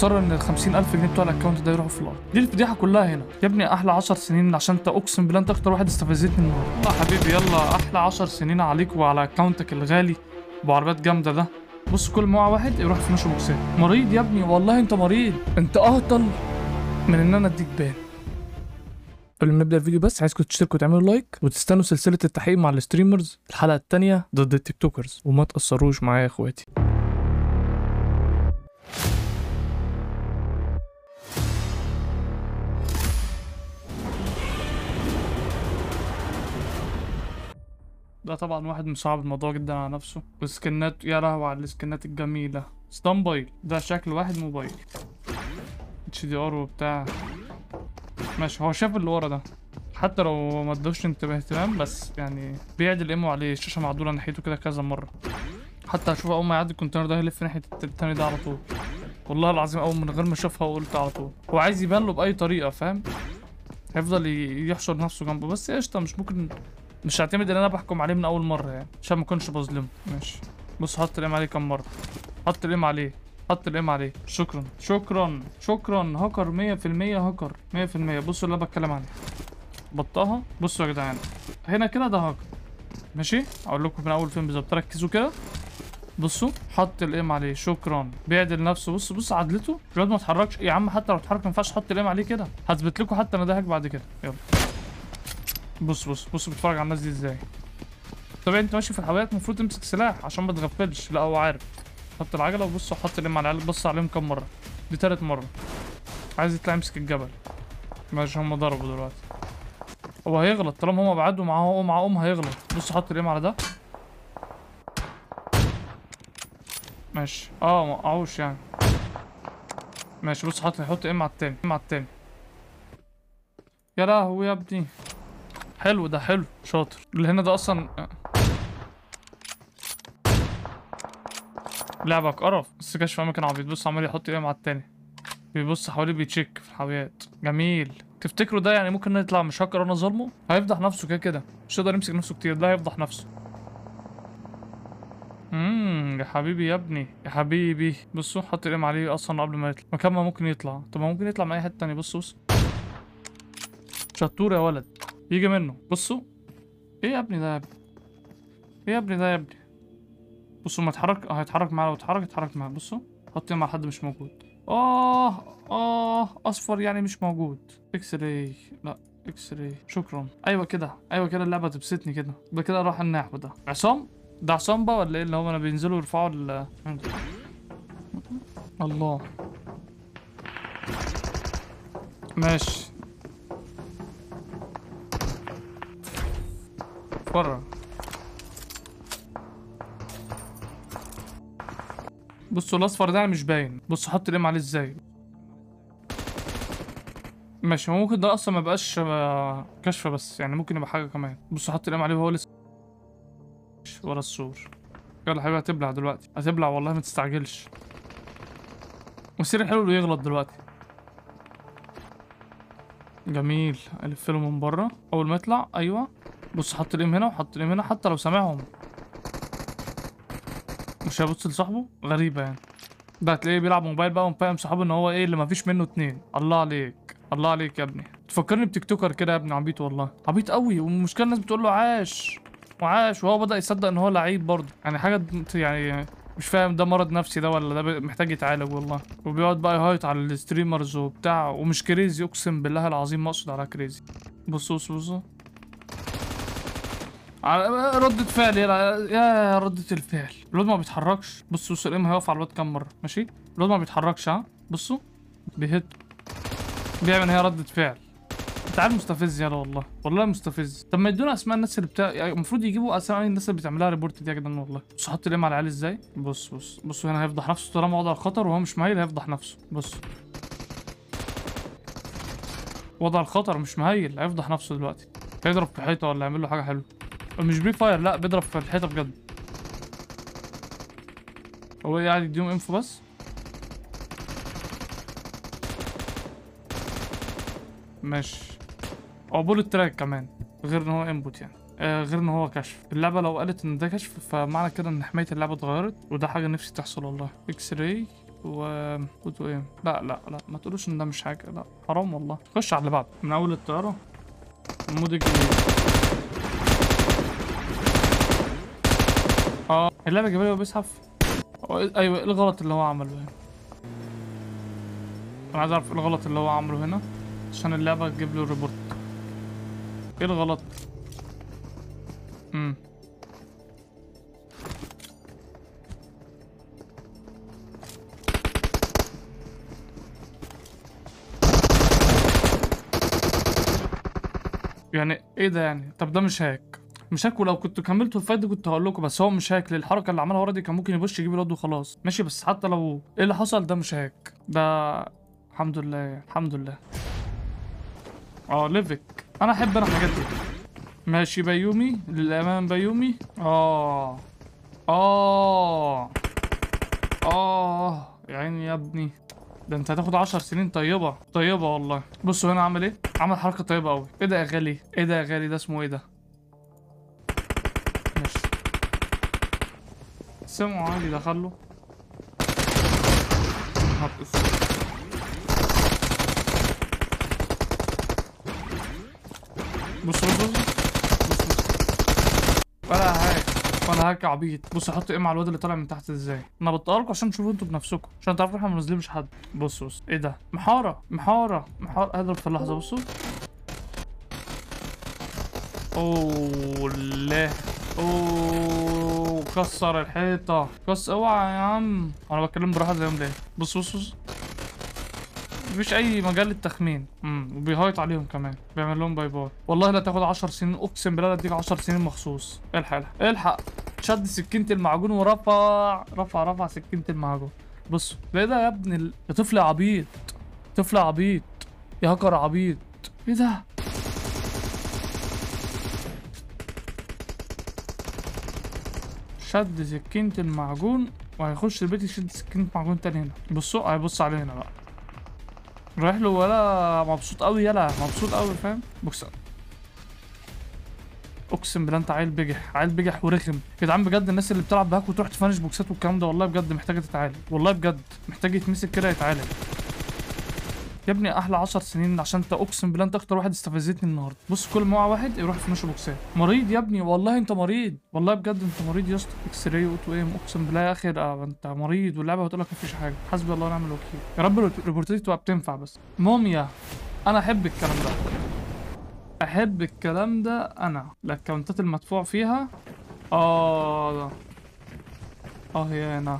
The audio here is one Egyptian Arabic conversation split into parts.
وخساره ان ال 50000 جنيه بتوع الاكونت ده يروحوا في الارض دي الفضيحه كلها هنا يا ابني احلى 10 سنين عشان انت اقسم بالله انت اكتر واحد استفزتني النهارده يلا يا حبيبي يلا احلى 10 سنين عليك وعلى اكونتك الغالي بعربيات جامده ده بص كل ما واحد يروح في مشي بوكسات مريض يا ابني والله انت مريض انت اهطل من ان انا اديك بان قبل ما نبدا الفيديو بس عايزكم تشتركوا وتعملوا لايك وتستنوا سلسله التحقيق مع الستريمرز الحلقه الثانيه ضد التيك توكرز وما تاثروش معايا يا اخواتي ده طبعا واحد مصعب الموضوع جدا على نفسه والسكنات يا لهوي على السكنات الجميله ده موبايل ده شكل واحد موبايل اتش دي ار وبتاع ماشي هو شاف اللي ورا ده حتى لو ما ادوش انتباه اهتمام بس يعني بيعدل ايمو عليه الشاشه معدوله ناحيته كده كذا مره حتى هشوف اول ما يعدي الكونتينر ده هيلف ناحيه التاني ده على طول والله العظيم اول من غير ما اشوفها وقلت على طول هو عايز يبان له باي طريقه فاهم هيفضل ي- يحشر نفسه جنبه بس قشطه مش ممكن مش هعتمد ان انا بحكم عليه من اول مره يعني عشان ما اكونش بظلمه ماشي بص حط الايم عليه كام مره حط الايم عليه حط الايم عليه شكرا شكرا شكرا هاكر 100% هاكر 100% بصوا اللي انا بتكلم عنه بطاها بصوا يا جدعان هنا كده ده هاكر ماشي اقول لكم من اول فين بالظبط ركزوا كده بصوا حط الايم عليه شكرا بيعدل نفسه بص بص عدلته الواد ما اتحركش يا عم حتى لو اتحرك ما ينفعش تحط الايم عليه كده هثبت لكم حتى انا ده هاك بعد كده يلا بص بص بص بيتفرج على الناس دي ازاي طبعا انت ماشي في الحلويات المفروض تمسك سلاح عشان ما تغفلش لا هو عارف حط العجله وبص وحط الام على العيال بص عليهم كام مره دي تالت مره عايز يطلع يمسك الجبل ماشي هم ضربوا دلوقتي هو هيغلط طالما هما بعدوا معاه هو معاه ام هيغلط بص حط الام على ده ماشي اه ما وقعوش يعني ماشي بص حط هيحط ام على التاني ام على التاني يا لهوي يا ابني حلو ده حلو شاطر اللي هنا ده اصلا لعبك قرف بس كشف اماكن عبيط بص عمال يحط ايه مع التاني بيبص حواليه بيتشيك في الحاويات جميل تفتكروا ده يعني ممكن يطلع مش هاكر انا ظالمه هيفضح نفسه كده كده مش هيقدر يمسك نفسه كتير ده هيفضح نفسه امم يا حبيبي يا ابني يا حبيبي بصوا حط الايم عليه اصلا قبل ما يطلع مكان ما ممكن يطلع طب ما ممكن يطلع من اي حته تانية بص بص شطور يا ولد يجي منه بصوا ايه يا ابني ده يا ابني ايه يا ابني ده يا ابني بصوا ما اتحرك اه هيتحرك معاه لو اتحرك اتحرك معاه بصوا حط مع حد مش موجود اه اه اصفر يعني مش موجود اكس راي لا اكس راي شكرا ايوه كده ايوه كده اللعبه تبسطني كده ده كده راح النحو ده عصام ده عصام بقى ولا ايه اللي هو انا بينزلوا يرفعوا ال الله ماشي بره بصوا الاصفر ده مش باين بصوا حط الام عليه ازاي ماشي هو ممكن ده اصلا ما بقاش آه، كشف بس يعني ممكن يبقى حاجه كمان بصوا حط الام عليه وهو لسه ورا السور يلا حبيبي هتبلع دلوقتي هتبلع والله ما تستعجلش والسير الحلو اللي يغلط دلوقتي جميل الف له من بره اول ما يطلع ايوه بص حط الام هنا وحط الام هنا حتى لو سامعهم مش هيبص لصاحبه غريبة يعني ده هتلاقيه بيلعب موبايل بقى ومفهم صاحبه ان هو ايه اللي مفيش منه اتنين الله عليك الله عليك يا ابني تفكرني بتيك توكر كده يا ابني عبيط والله عبيط قوي والمشكلة الناس بتقول له عاش وعاش وهو بدأ يصدق ان هو لعيب برضه يعني حاجة يعني مش فاهم ده مرض نفسي ده ولا ده محتاج يتعالج والله وبيقعد بقى يهايط على الستريمرز وبتاع ومش كريزي اقسم بالله العظيم ما اقصد على كريزي بصوا بصوا بصوا على- ردة فعل يا يا ردة الفعل الواد ما بيتحركش بصوا بصوا الام هيقف على الواد كام مرة ماشي الواد ما بيتحركش ها بصوا بيهد بيعمل هي ردة فعل انت عارف مستفز يلا والله والله مستفز طب ما يدونا اسماء الناس اللي بتاع يعني المفروض يجيبوا اسماء الناس اللي بتعملها ريبورت دي يا جدعان والله بص حط الام على العيال ازاي بص بص بصوا هنا هيفضح نفسه طالما وضع الخطر وهو مش مهيل هيفضح نفسه بص وضع الخطر مش مهيل هيفضح نفسه دلوقتي هيضرب في حيطه ولا يعمل له حاجه حلوه مش بري فاير لا بيضرب في الحيطه بجد هو إيه قاعد يديهم انفو بس ماشي هو بولت تراك كمان غير ان هو انبوت يعني آه غير ان هو كشف اللعبه لو قالت ان ده كشف فمعنى كده ان حمايه اللعبه اتغيرت وده حاجه نفسي تحصل والله اكس راي و قلتوا ايه لا لا لا ما تقولوش ان ده مش حاجه لا حرام والله خش على اللي بعده من اول الطياره المود الجديد اه اللعبه جايبه لي بيزحف هو إيه- ايوه ايه الغلط اللي هو عمله هنا انا عايز اعرف ايه الغلط اللي هو عمله هنا عشان اللعبه تجيب له ريبورت ايه الغلط امم يعني ايه ده يعني طب ده مش هاك مش هاك ولو كنت كملت الفايت دي كنت هقول لكم بس هو مش هاك للحركه اللي عملها ورا دي كان ممكن يبوش يجيب الواد وخلاص ماشي بس حتى لو ايه اللي حصل ده مش هاك ده الحمد لله الحمد لله اه ليفك انا احب انا الحاجات دي ماشي بيومي للامام بيومي اه اه اه يا عيني يا ابني ده انت هتاخد عشر سنين طيبة طيبة والله بصوا هنا عمل ايه عمل حركة طيبة قوي ايه ده يا غالي ايه ده يا غالي ده اسمه ايه ده ماشي سمعوا عادي دخله هات اسود. بص بص بص بص بص ولا هاك ولا هاك عبيط بص احط ايه مع الواد اللي طالع من تحت ازاي انا بطلقلكوا عشان تشوفوا انتوا بنفسكم عشان تعرفوا احنا ما بنظلمش حد بص بص ايه ده محاره محاره محاره اضرب في اللحظه بصوا اوه لا اوه كسر الحيطه كسر اوعى يا عم انا بتكلم براحه زيهم ليه بص بص بص مفيش اي مجال للتخمين امم وبيهايط عليهم كمان بيعمل لهم باي باي والله لا تاخد 10 سنين اقسم بالله لا اديك 10 سنين مخصوص الحق الحق الحق شد سكينه المعجون ورفع رفع رفع سكينه المعجون بصوا ده ده يا ابن ال... يا طفل عبيط طفل عبيط يا هكر عبيط ايه ده شد سكينة المعجون وهيخش البيت يشد سكينة معجون تاني هنا بصوا هيبص عليه هنا بقى رايح له ولا مبسوط قوي يلا مبسوط قوي فاهم بص اقسم بالله انت عيل بجح عيل بجح ورخم يا جدعان بجد الناس اللي بتلعب بهاك وتروح تفنش بوكسات والكلام ده والله بجد محتاجه تتعالج والله بجد محتاج يتمسك كده يتعالج يا ابني احلى 10 سنين عشان انت اقسم بالله انت اكتر واحد استفزتني النهارده بص كل ما وقع واحد يروح يفنش بوكسات مريض يا ابني والله انت مريض والله بجد انت مريض يا اسطى اكس راي اوتو ايم اقسم بالله يا اخي ده انت مريض واللعبه هتقول لك مفيش حاجه حسبي الله ونعم الوكيل يا رب الريبورتات تبقى بتنفع بس موميا انا احب الكلام ده احب الكلام ده انا الاكونتات المدفوع فيها اه ده اه يا انا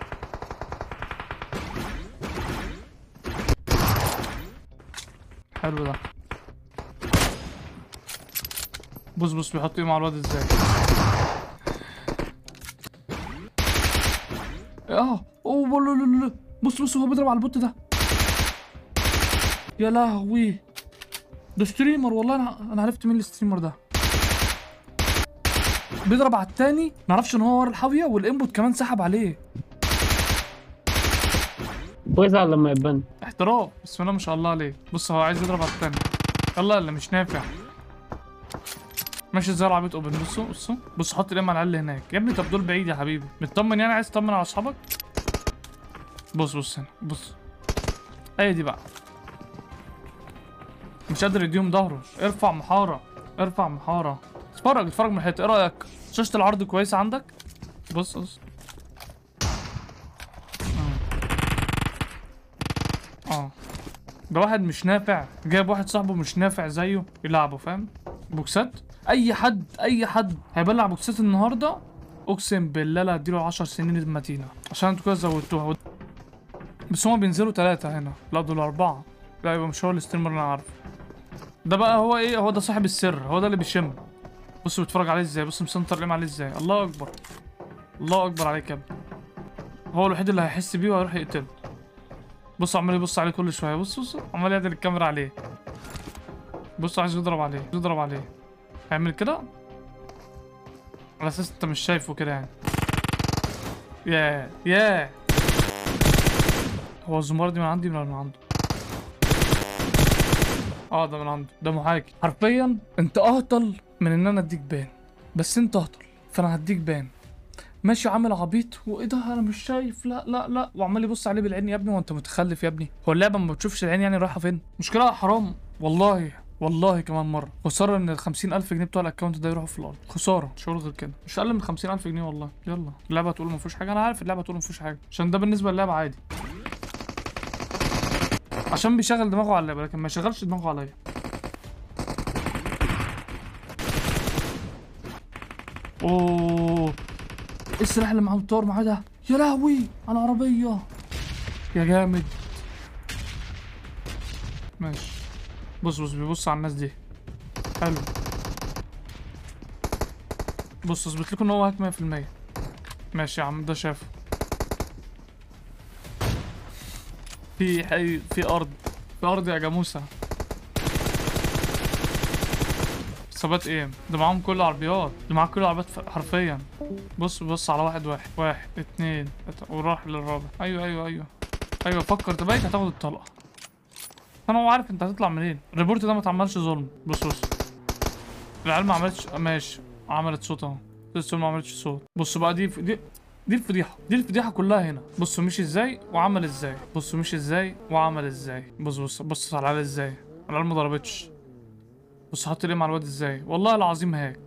حلو ده بص بص بيحط ايه مع الواد ازاي اه اوه لا لا لا بص بص هو بيضرب على البوت ده يا لهوي ده ستريمر والله انا انا عرفت مين الستريمر ده بيضرب على التاني معرفش ان هو ورا الحاويه والانبوت كمان سحب عليه ويزعل لما يبان احتراف بسم الله ما شاء الله عليه بص هو عايز يضرب على التاني يلا اللي مش نافع ماشي زي العبيط اوبن بصوا بصوا بص حط الام على العيال اللي هناك يا ابني طب دول بعيد يا حبيبي مطمن يعني عايز تطمن على اصحابك بص بص هنا بص هي دي بقى مش قادر يديهم ظهره ارفع محاره ارفع محاره اتفرج اتفرج من الحته ايه رايك شاشه العرض كويسه عندك بص بص اه ده واحد مش نافع جايب واحد صاحبه مش نافع زيه يلعبه فاهم بوكسات اي حد اي حد هيبلع بوكسات النهارده اقسم بالله لا اديله 10 سنين المتينه عشان انتوا كده زودتوها بس هما بينزلوا ثلاثة هنا لا دول أربعة لا يبقى مش هو الستريمر اللي أنا عارفه ده بقى هو إيه هو ده صاحب السر هو ده اللي بيشم بص بيتفرج عليه إزاي بص مسنتر الإيم عليه إزاي الله أكبر الله أكبر عليك يا ابني هو الوحيد اللي هيحس بيه وهيروح يقتله بص عمال يبص عليه كل شويه بص بص عمال يعدل الكاميرا عليه بص عايز يضرب عليه يضرب عليه هيعمل كده على اساس انت مش شايفه كده يعني ياه ياه هو الزمار دي من عندي ولا من عنده اه ده من عنده ده محاكي حرفيا انت اهطل من ان انا اديك بان بس انت اهطل فانا هديك بان ماشي عامل عبيط وايه ده انا مش شايف لا لا لا وعمال يبص عليه بالعين يا ابني وانت متخلف يا ابني هو اللعبه ما بتشوفش العين يعني رايحه فين مشكله حرام والله والله كمان مرة خسارة ان ال 50000 جنيه بتوع الاكونت ده يروحوا في الارض خسارة مش هقول غير كده مش اقل من 50000 جنيه والله يلا اللعبة تقول ما فيهوش حاجة انا عارف اللعبة تقول ما فيهوش حاجة عشان ده بالنسبة للعبة عادي عشان بيشغل دماغه على اللعبة لكن ما يشغلش دماغه عليا اوه ايه السلاح اللي معاه مطور معاه ده يا لهوي على العربية يا جامد ماشي بص بص بيبص على الناس دي حلو بص اثبت لكم ان هو هاك 100% ماشي يا عم ده شافه في حي في ارض في ارض يا جاموسة ثبات ايه ده معاهم كل العربيات ده معاهم كل العربيات ف- حرفيا بص بص على واحد واحد واحد اتنين تلاتة، وراح للرابع ايوه ايوه ايوه ايوه فكر تبقى هتاخد الطلقة انا هو عارف انت هتطلع منين الريبورت ده ما اتعملش ظلم بص بص العيال ما عملتش ماشي عملت صوت اهو لسه ما عملتش صوت بص بقى دي دي دي الفضيحه دي الفضيحه كلها هنا بص مشي ازاي وعمل ازاي بص مشي ازاي وعمل ازاي بص بص بص على العيال ازاي العيال ما ضربتش بص حط ليه مع الواد ازاي والله العظيم هاك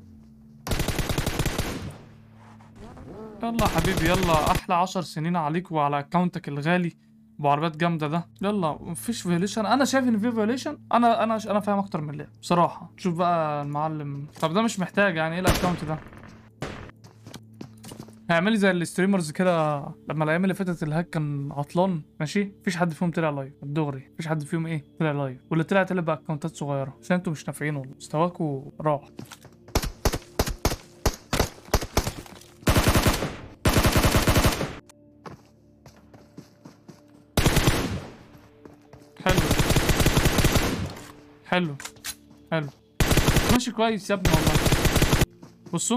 يلا يا حبيبي يلا احلى عشر سنين عليك وعلى اكونتك الغالي بعربيات جامده ده يلا مفيش فيوليشن انا شايف ان في فيوليشن انا انا انا فاهم اكتر من اللعب بصراحه شوف بقى المعلم طب ده مش محتاج يعني ايه الاكونت ده هيعملي زي الستريمرز كده لما الايام اللي فاتت الهاك كان عطلان ماشي مفيش حد فيهم طلع لايف الدغري مفيش حد فيهم ايه طلع لايف واللي طلع طلع باكونتات صغيره عشان انتوا مش نافعين والله مستواكوا راح حلو حلو حلو ماشي كويس يا ابني والله بصوا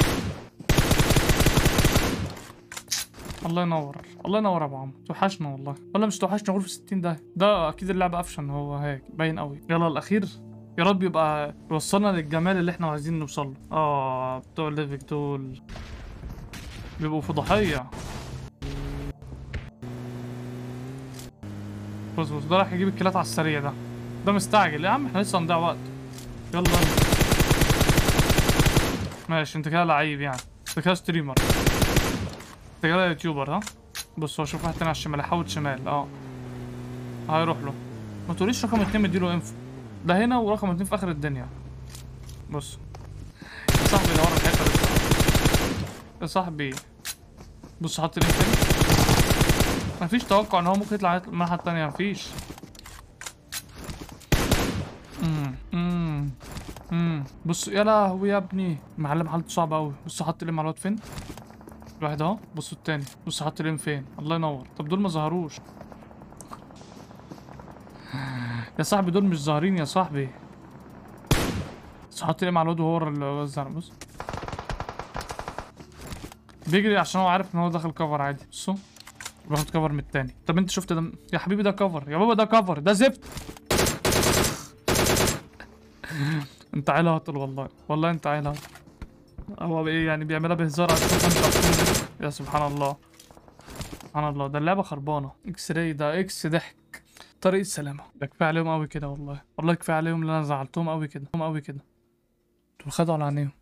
الله ينور الله ينور يا ابو عمرو توحشنا والله ولا مش توحشنا غرفة 60 ده ده اكيد اللعبة قفشة ان هو هيك باين قوي يلا الاخير يا رب يبقى يوصلنا للجمال اللي احنا عايزين نوصل له اه بتوع الليفك دول بيبقوا فضحية بص بص ده راح يجيب الكيلات على السريع ده ده مستعجل يا عم احنا لسه هنضيع وقت يلا يلا. ماشي انت كده لعيب يعني انت كده ستريمر انت كده يوتيوبر ها بص هو شوف واحد تاني على الشمال يحاول شمال اه هيروح له ما تقوليش رقم اتنين مديله انفو ده هنا ورقم اتنين في اخر الدنيا بص يا صاحبي ده ورا الحته لسه يا صاحبي بص حط الانفو مفيش توقع ان هو ممكن يطلع الناحيه التانيه مفيش امم امم امم بص يا لهوي يا ابني معلم حالته صعبه قوي بص حط لي معلومات فين واحد اهو بصوا التاني بص حط لين فين الله ينور طب دول ما ظهروش يا صاحبي دول مش ظاهرين يا صاحبي بس حط لي مع الواد وهو اللي وزع بص بيجري عشان هو عارف ان هو داخل كفر عادي بصوا باخد كفر من التاني طب انت شفت ده يا حبيبي ده كفر يا بابا ده كفر ده زفت انت عيل هطل والله والله انت عيل هطل هو ايه يعني بيعملها بهزار عشان انت هتكون- يا سبحان الله سبحان الله ده اللعبة خربانة اكس راي ده اكس ضحك طريق السلامة ده كفاية عليهم قوي كده والله والله كفاية عليهم اللي انا زعلتهم قوي كده هم قوي كده دول خدوا على عينيهم